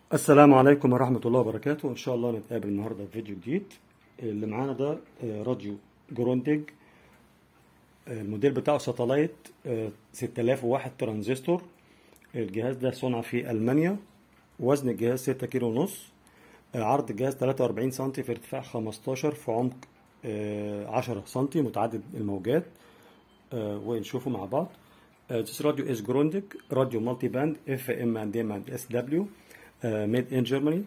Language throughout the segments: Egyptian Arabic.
السلام عليكم ورحمة الله وبركاته إن شاء الله نتقابل النهاردة في فيديو جديد اللي معانا ده آه، راديو جروندج آه، الموديل بتاعه ساتلايت آه، 6001 ترانزستور الجهاز ده صنع في ألمانيا وزن الجهاز 6 كيلو ونص آه، عرض الجهاز 43 سم في ارتفاع 15 في عمق آه، 10 سم متعدد الموجات آه، ونشوفه مع بعض Uh, this radio is Grundig radio multiband FM and M and SW uh, made in Germany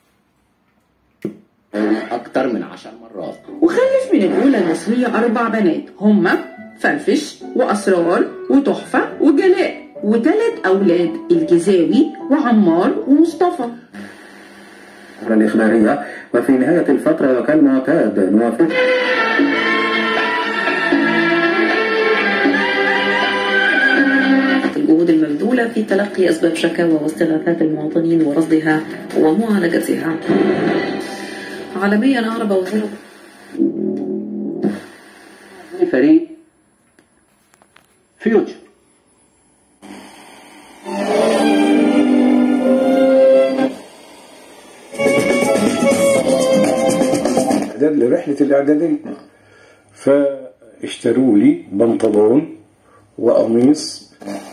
أكتر من عشر مرات وخلف من الأولى المصرية أربع بنات هما فرفش وأسرار وتحفة وجلاء وثلاث أولاد الجزاوي وعمار ومصطفى الإخبارية وفي نهاية الفترة وكالمعتاد نوافق الجهود المبذولة في تلقي أسباب شكاوى واستغاثات المواطنين ورصدها ومعالجتها عالميا أعرب وزير فريق فيوتشر اعداد لرحله الاعداديه فاشتروا لي بنطلون وقميص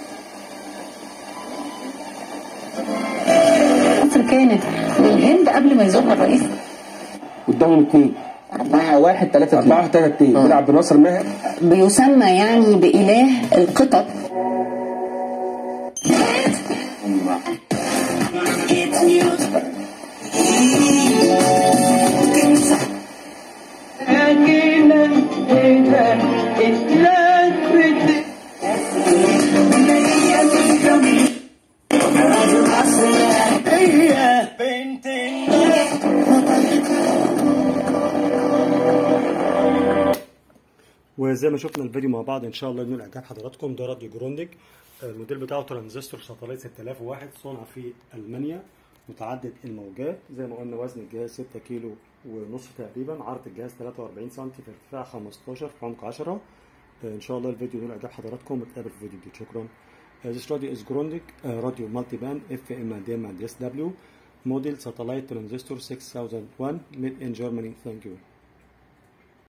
مصر كانت والهند قبل ما يزورها الرئيس قدامهم اثنين أربعة واحد ثلاثة أربعة اتنين ثلاثة اثنين بيلعب بناصر ماهر بيسمى يعني بإله القطط وزي ما شفنا الفيديو مع بعض ان شاء الله ينول اعجاب حضراتكم ده راديو جروندج آه، الموديل بتاعه ترانزستور ساتلايت 6001 صنع في المانيا متعدد الموجات زي ما قلنا وزن الجهاز 6 كيلو ونص تقريبا عرض الجهاز 43 سم في ارتفاع 15 في عمق 10 آه، ان شاء الله الفيديو ينول اعجاب حضراتكم ونتقابل في فيديو جديد شكرا Uh, this radio is Grundig uh, radio multiband FM and M and SW model satellite transistor 6001 made in Germany thank you